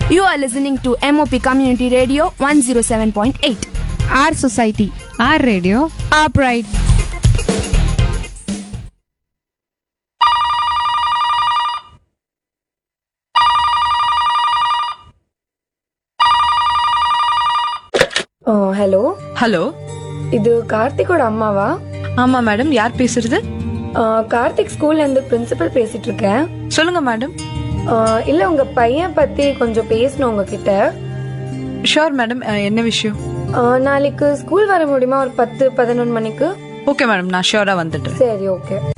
You are listening to MOP Community Radio 107.8. Our society. Our radio. Our pride. Hello hello இது கார்த்திகோட அம்மாவா ஆமா madam யார் பேசுறது ஆ, கார்த்திக் ஸ்கூல்ல இருந்து பிரின்சிபல் பேசிட்டு இருக்கேன் சொல்லுங்க மேடம் ஆ, இல்ல உங்க பையன் பத்தி கொஞ்சம் பேசணும் உங்ககிட்ட ஷோர் மேடம் என்ன விஷயம் ஆ, நாளைக்கு ஸ்கூல் வர முடியுமா ஒரு பத்து பதினொன்று மணிக்கு ஓகே மேடம் நான் ஷோரா வந்துடுறேன் சரி ஓகே